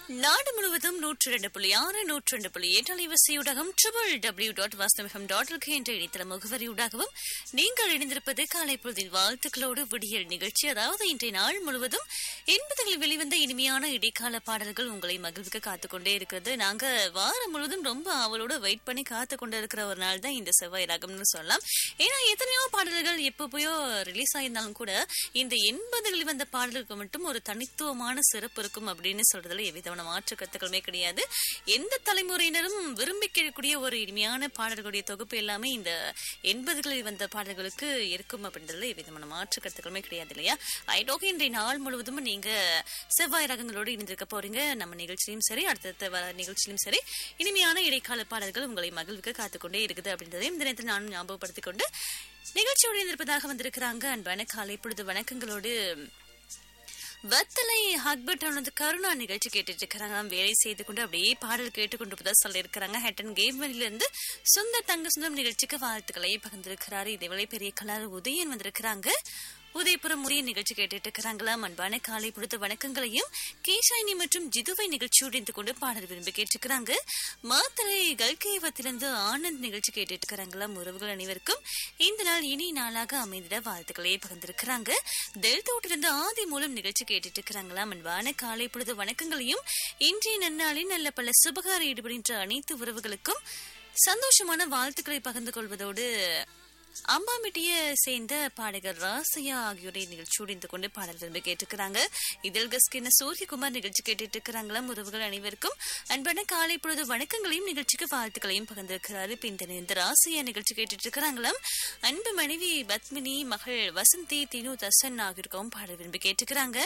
நாடு முழுவதும் நூற்றி இரண்டு புள்ளி ஆறு நூற்றி இரண்டு புள்ளி எட்டு அலைவரிசையூடாகவும் ட்ரிபிள் டபிள்யூ டாட் வாஸ்தமிகம் டாட் இருக்கு என்ற இணையதள முகவரியூடாகவும் நீங்கள் இணைந்திருப்பது காலை பொழுதின் வாழ்த்துக்களோடு விடியல் நிகழ்ச்சி அதாவது இன்றைய நாள் முழுவதும் எண்பதுகளில் வெளிவந்த இனிமையான இடைக்கால பாடல்கள் உங்களை மகிழ்வுக்கு காத்துக்கொண்டே இருக்கிறது நாங்க வாரம் முழுவதும் ரொம்ப அவளோட வெயிட் பண்ணி காத்து கொண்டு இருக்கிற ஒரு நாள் தான் இந்த செவ்வாய் ராகம்னு சொல்லலாம் ஏன்னா எத்தனையோ பாடல்கள் எப்பப்போயோ ரிலீஸ் ஆயிருந்தாலும் கூட இந்த எண்பதுகளில் வந்த பாடல்களுக்கு மட்டும் ஒரு தனித்துவமான சிறப்பு இருக்கும் அப்படின்னு சொல்றதுல எவ்விதமான மாற்று கருத்துக்களுமே கிடையாது எந்த தலைமுறையினரும் விரும்பி கேட்கக்கூடிய ஒரு இனிமையான பாடல்களுடைய தொகுப்பு எல்லாமே இந்த எண்பதுகளில் வந்த பாடல்களுக்கு இருக்கும் அப்படின்றதுல எவ்விதமான மாற்று கருத்துக்களுமே கிடையாது இல்லையா ஐடோக இன்றைய நாள் முழுவதும் நீங்க செவ்வாய் ரகங்களோடு இணைந்திருக்க போறீங்க நம்ம நிகழ்ச்சியிலும் சரி அடுத்தடுத்த வர நிகழ்ச்சியிலும் சரி இனிமையான இடைக்கால பாடல்கள் உங்களை மகிழ்வுக்கு காத்துக்கொண்டே இருக்குது அப்படின்றதையும் இந்த நேரத்தில் நானும் ஞாபகப்படுத்திக் கொண்டு நிகழ்ச்சியோடு இருந்திருப்பதாக வந்திருக்கிறாங்க அன்பான காலை பொழுது வணக்கங்களோடு வத்தலை ஹக்பர்ட் வந்து கருணா நிகழ்ச்சி கேட்டுட்டு இருக்கிறாங்க வேலை செய்து கொண்டு அப்படியே பாடல் கேட்டுக்கொண்டு சொல்லி இருக்கிறாங்க ஹெட்டன் கேம்வெளியில இருந்து சுந்தர் தங்க சுந்தரம் நிகழ்ச்சிக்கு வாழ்த்துக்களை பகிர்ந்திருக்கிறாரு இதேவேளை பெரிய கலாறு உதயன் வந்திருக்கிறாங்க உதயபுரம் உரிய நிகழ்ச்சி கேட்டுட்டு இருக்கிறாங்களாம் அன்பான காலை பொழுது வணக்கங்களையும் கேஷாயினி மற்றும் ஜிதுவை நிகழ்ச்சியோடு இருந்து கொண்டு பாடல் விரும்பி கேட்டிருக்கிறாங்க மாத்தரை கல்கேவத்திலிருந்து ஆனந்த் நிகழ்ச்சி கேட்டுட்டு இருக்கிறாங்களாம் உறவுகள் அனைவருக்கும் இந்த நாள் இனி நாளாக அமைந்திட வாழ்த்துக்களை பகிர்ந்திருக்கிறாங்க தெல்தோட்டிலிருந்து ஆதி மூலம் நிகழ்ச்சி கேட்டுட்டு இருக்கிறாங்களாம் அன்பான காலை பொழுது வணக்கங்களையும் இன்றைய நன்னாளில் நல்ல பல சுபகார ஈடுபடுகின்ற அனைத்து உறவுகளுக்கும் சந்தோஷமான வாழ்த்துக்களை பகிர்ந்து கொள்வதோடு அம்பாமிட்டிய சேர்ந்த பாடகர் ராசையா ஆகியோரை நிகழ்ச்சியோடு இருந்து கொண்டு பாடல் விரும்பி கேட்டிருக்கிறாங்க இதில் கஸ்கின சூரியகுமார் நிகழ்ச்சி கேட்டுட்டு இருக்கிறாங்களாம் உறவுகள் அனைவருக்கும் அன்பான காலை பொழுது வணக்கங்களையும் நிகழ்ச்சிக்கு வாழ்த்துக்களையும் பகிர்ந்திருக்கிறாரு பின் இந்த ராசையா நிகழ்ச்சி கேட்டுட்டு இருக்கிறாங்களாம் அன்பு மனைவி பத்மினி மகள் வசந்தி தினு தசன் ஆகியோருக்கும் பாடல் விரும்பி கேட்டுக்கிறாங்க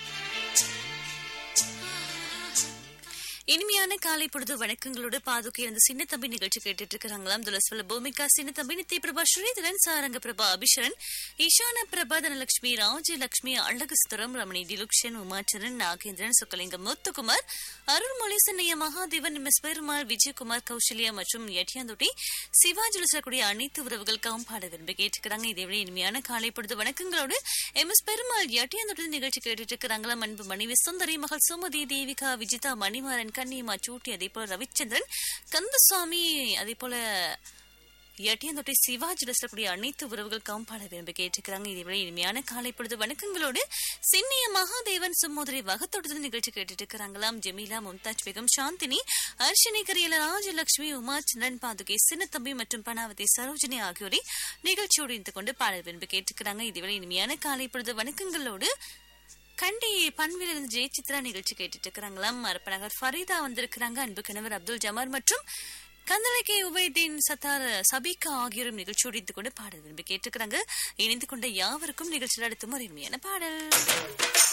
இனிமையான காலை பொழுது வணக்கங்களோடு பாதுகை இருந்து சின்ன தம்பி நிகழ்ச்சி கேட்டுட்டு இருக்கிறாங்களாம் துலஸ்வல பூமிகா சின்ன தம்பி நித்திய பிரபா ஸ்ரீதரன் சாரங்க பிரபா அபிஷரன் ஈஷான பிரபா தனலட்சுமி ராஜலட்சுமி அழகு சுந்தரம் ரமணி டிலுக்ஷன் உமாச்சரன் நாகேந்திரன் சுக்கலிங்கம் முத்துக்குமார் அருள்மொழி சென்னைய மகாதேவன் எம் எஸ் பெருமாள் விஜயகுமார் கௌசல்யா மற்றும் எட்டியாந்தொட்டி சிவாஜியில் சொல்லக்கூடிய அனைத்து உறவுகளுக்காகவும் பாட விரும்பி கேட்டுக்கிறாங்க இதேவிட இனிமையான காலை பொழுது வணக்கங்களோடு எம் எஸ் பெருமாள் எட்டியாந்தொட்டி நிகழ்ச்சி கேட்டுட்டு இருக்கிறாங்களாம் அன்பு மனைவி சுந்தரி மகள் சுமதி தேவிகா விஜிதா மணிமாறன் கன்னியம்மா சூட்டி அதே போல ரவிச்சந்திரன் கந்தசுவாமி அதே போல எட்டியந்தொட்டை சிவாஜி ரசிக்கக்கூடிய அனைத்து உறவுகளுக்காகவும் பாட விரும்பி கேட்டுக்கிறாங்க இதேவேளை இனிமையான காலை பொழுது வணக்கங்களோடு சின்னிய மகாதேவன் சும்மோதரி வகத்தொடுதல் நிகழ்ச்சி கேட்டுட்டு இருக்கிறாங்களாம் ஜெமீலா மும்தாஜ் பேகம் சாந்தினி அர்ஷினி கரியல ராஜலட்சுமி உமாச்சந்திரன் பாதுகை சின்னத்தம்பி மற்றும் பனாவதி சரோஜினி ஆகியோரை நிகழ்ச்சியோடு இருந்து கொண்டு பாடல் விரும்பி கேட்டுக்கிறாங்க இதேவேளை இனிமையான காலை பொழுது வணக்கங்களோடு கண்டி பண்பிலிருந்து ஜெயசித்ரா நிகழ்ச்சி கேட்டுட்டு இருக்கிறாங்களாம் மரப்பநகர் ஃபரீதா வந்திருக்கிறாங்க அன்பு கணவர் அப்துல் ஜமார் மற்றும் கந்தலைக்கே உபயதீன் சத்தார் சபிகா ஆகியோரும் நிகழ்ச்சியோடு இருந்து கொண்டு பாடல் விரும்பி கேட்டுக்கிறாங்க இணைந்து கொண்ட யாவருக்கும் நிகழ்ச்சியில் அடுத்தும் ஒரு இனிமையான பாடல்